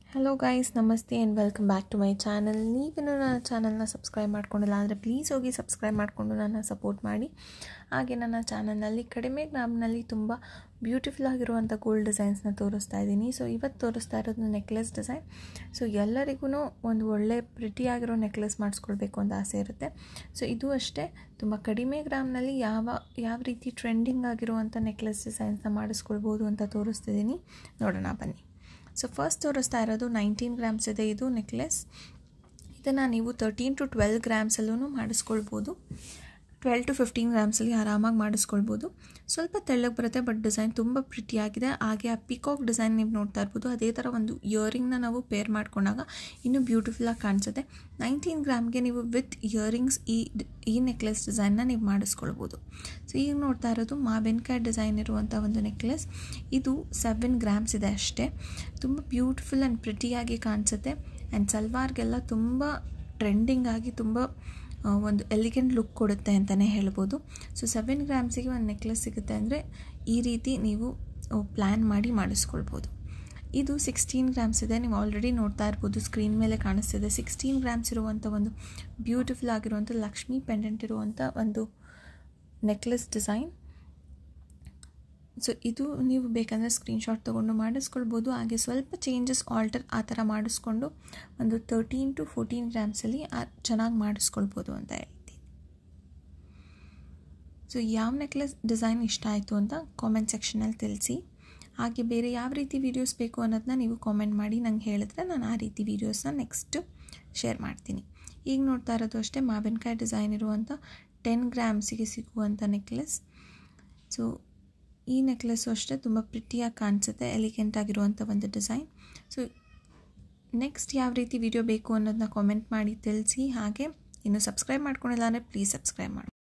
hello guys ನಮಸ್ತೆ and welcome back to my channel ನೀವಿನ್ನೂ ನನ್ನ ಚಾನಲ್ನ ಸಬ್ಸ್ಕ್ರೈಬ್ ಮಾಡ್ಕೊಂಡಿಲ್ಲ ಅಂದರೆ ಪ್ಲೀಸ್ ಹೋಗಿ ಸಬ್ಸ್ಕ್ರೈಬ್ ಮಾಡಿಕೊಂಡು ನನ್ನ ಸಪೋರ್ಟ್ ಮಾಡಿ ಹಾಗೆ ನನ್ನ ಚಾನಲ್ನಲ್ಲಿ ಕಡಿಮೆ ಗ್ರಾಮ್ನಲ್ಲಿ ತುಂಬ ಬ್ಯೂಟಿಫುಲ್ ಆಗಿರುವಂಥ ಗೋಲ್ಡ್ ಡಿಸೈನ್ಸ್ನ ತೋರಿಸ್ತಾ ಇದ್ದೀನಿ ಸೊ ಇವತ್ತು ತೋರಿಸ್ತಾ ಇರೋದು ನೆಕ್ಲೆಸ್ ಡಿಸೈನ್ ಸೊ ಎಲ್ಲರಿಗೂ ಒಂದು ಒಳ್ಳೆ ಪ್ರಿಟಿಯಾಗಿರೋ ನೆಕ್ಲೆಸ್ ಮಾಡಿಸ್ಕೊಳ್ಬೇಕು ಅಂತ ಆಸೆ ಇರುತ್ತೆ ಸೊ ಇದು ಅಷ್ಟೇ ತುಂಬ ಕಡಿಮೆ ಗ್ರಾಮ್ನಲ್ಲಿ ಯಾವ ಯಾವ ರೀತಿ ಟ್ರೆಂಡಿಂಗ್ ಆಗಿರುವಂಥ ನೆಕ್ಲೆಸ್ ಡಿಸೈನ್ಸ್ನ ಮಾಡಿಸ್ಕೊಳ್ಬೋದು ಅಂತ ತೋರಿಸ್ತಿದ್ದೀನಿ ನೋಡೋಣ ಬನ್ನಿ ಸೊ ಫಸ್ಟ್ ತೋರಿಸ್ತಾ ಇರೋದು ನೈನ್ಟೀನ್ ಗ್ರಾಮ್ಸ್ ಇದೆ ಇದು ನೆಕ್ಲೆಸ್ ಇದನ್ನು ನೀವು ತರ್ಟೀನ್ ಟು ಟ್ವೆಲ್ ಗ್ರಾಮ್ಸಲ್ಲೂ ಮಾಡಿಸ್ಕೊಳ್ಬೋದು ಟ್ವೆಲ್ ಟು ಫಿಫ್ಟೀನ್ ಗ್ರಾಮ್ಸಲ್ಲಿ ಆರಾಮಾಗಿ ಮಾಡಿಸ್ಕೊಳ್ಬೋದು ಸ್ವಲ್ಪ ತೆಳ್ಳಗೆ ಬರುತ್ತೆ ಬಟ್ ಡಿಸೈನ್ ತುಂಬ ಪ್ರಿಟಿಯಾಗಿದೆ ಹಾಗೆ ಆ ಪಿಕಾಕ್ ಡಿಸೈನ್ ನೀವು ನೋಡ್ತಾ ಇರ್ಬೋದು ಅದೇ ಥರ ಒಂದು ಇಯರಿಂಗ್ನ ನಾವು ಪೇರ್ ಮಾಡ್ಕೊಂಡಾಗ ಇನ್ನೂ ಬ್ಯೂಟಿಫುಲ್ಲಾಗಿ ಕಾಣಿಸುತ್ತೆ ನೈನ್ಟೀನ್ ಗ್ರಾಮ್ಗೆ ನೀವು ವಿತ್ ಇಯರಿಂಗ್ಸ್ ಈ ಈ ನೆಕ್ಲೆಸ್ ಡಿಸೈನ್ನ ನೀವು ಮಾಡಿಸ್ಕೊಳ್ಬೋದು ಸೊ ಈಗ ನೋಡ್ತಾ ಇರೋದು ಮಾವಿನಕಾಯಿ ಡಿಸೈನ್ ಇರುವಂಥ ಒಂದು ನೆಕ್ಲೆಸ್ ಇದು ಸೆವೆನ್ ಗ್ರಾಮ್ಸ್ ಇದೆ ಅಷ್ಟೇ ತುಂಬ ಬ್ಯೂಟಿಫುಲ್ ಆ್ಯಂಡ್ ಪ್ರಿಟಿಯಾಗಿ ಕಾಣಿಸುತ್ತೆ ಆ್ಯಂಡ್ ಸಲ್ವಾರ್ಗೆಲ್ಲ ತುಂಬ ಟ್ರೆಂಡಿಂಗ್ ಆಗಿ ತುಂಬ ಒಂದು ಎಲಿಗೆಂಟ್ ಲುಕ್ ಕೊಡುತ್ತೆ ಅಂತಲೇ ಹೇಳ್ಬೋದು ಸೊ ಸೆವೆನ್ ಗ್ರಾಮ್ಸಿಗೆ ಒಂದು ನೆಕ್ಲೆಸ್ ಸಿಗುತ್ತೆ ಅಂದರೆ ಈ ರೀತಿ ನೀವು ಪ್ಲ್ಯಾನ್ ಮಾಡಿ ಮಾಡಿಸ್ಕೊಳ್ಬೋದು ಇದು ಸಿಕ್ಸ್ಟೀನ್ ಗ್ರಾಮ್ಸ್ ಇದೆ ನೀವು ಆಲ್ರೆಡಿ ನೋಡ್ತಾ ಇರ್ಬೋದು ಸ್ಕ್ರೀನ್ ಮೇಲೆ ಕಾಣಿಸ್ತಿದೆ ಸಿಕ್ಸ್ಟೀನ್ ಗ್ರಾಮ್ಸ್ ಇರುವಂಥ ಒಂದು ಬ್ಯೂಟಿಫುಲ್ ಆಗಿರುವಂಥ ಲಕ್ಷ್ಮಿ ಪೆಂಡೆಂಟ್ ಇರುವಂಥ ಒಂದು ನೆಕ್ಲೆಸ್ ಡಿಸೈನ್ ಸೊ ಇದು ನೀವು ಬೇಕಂದರೆ ಸ್ಕ್ರೀನ್ಶಾಟ್ ತೊಗೊಂಡು ಮಾಡಿಸ್ಕೊಳ್ಬೋದು ಹಾಗೆ ಸ್ವಲ್ಪ ಚೇಂಜಸ್ ಆಲ್ಟರ್ ಆ ಥರ ಮಾಡಿಸ್ಕೊಂಡು ಒಂದು ತರ್ಟೀನ್ ಟು ಫೋರ್ಟೀನ್ ಗ್ರಾಮ್ಸಲ್ಲಿ ಚೆನ್ನಾಗಿ ಮಾಡಿಸ್ಕೊಳ್ಬೋದು ಅಂತ ಹೇಳ್ತೀನಿ ಸೊ ಯಾವ ನೆಕ್ಲೆಸ್ ಡಿಸೈನ್ ಇಷ್ಟ ಆಯಿತು ಅಂತ ಕಾಮೆಂಟ್ ಸೆಕ್ಷನಲ್ಲಿ ತಿಳಿಸಿ ಹಾಗೆ ಬೇರೆ ಯಾವ ರೀತಿ ವೀಡಿಯೋಸ್ ಬೇಕು ಅನ್ನೋದನ್ನ ನೀವು ಕಾಮೆಂಟ್ ಮಾಡಿ ನಂಗೆ ಹೇಳಿದ್ರೆ ನಾನು ಆ ರೀತಿ ವೀಡಿಯೋಸ್ನ ನೆಕ್ಸ್ಟ್ ಶೇರ್ ಮಾಡ್ತೀನಿ ಈಗ ನೋಡ್ತಾ ಇರೋದು ಅಷ್ಟೇ ಮಾವಿನಕಾಯಿ ಡಿಸೈನ್ ಇರುವಂಥ ಟೆನ್ ಗ್ರಾಮ್ಸಿಗೆ ಸಿಗುವಂಥ ನೆಕ್ಲೆಸ್ ಸೊ ಈ ನೆಕ್ಲೆಸ್ಸು ಅಷ್ಟೇ ತುಂಬ ಪ್ರಿಟಿಯಾಗಿ ಕಾಣಿಸುತ್ತೆ ಎಲಿಗೆಂಟ್ ಆಗಿರುವಂಥ ಒಂದು ಡಿಸೈನ್ ಸೊ ನೆಕ್ಸ್ಟ್ ಯಾವ ರೀತಿ ವಿಡಿಯೋ ಬೇಕು ಅನ್ನೋದನ್ನ ಕಾಮೆಂಟ್ ಮಾಡಿ ತಿಳಿಸಿ ಹಾಗೆ ಇನ್ನು ಸಬ್ಸ್ಕ್ರೈಬ್ ಮಾಡ್ಕೊಂಡಿಲ್ಲ ಅಂದರೆ ಪ್ಲೀಸ್ ಸಬ್ಸ್ಕ್ರೈಬ್ ಮಾಡಿ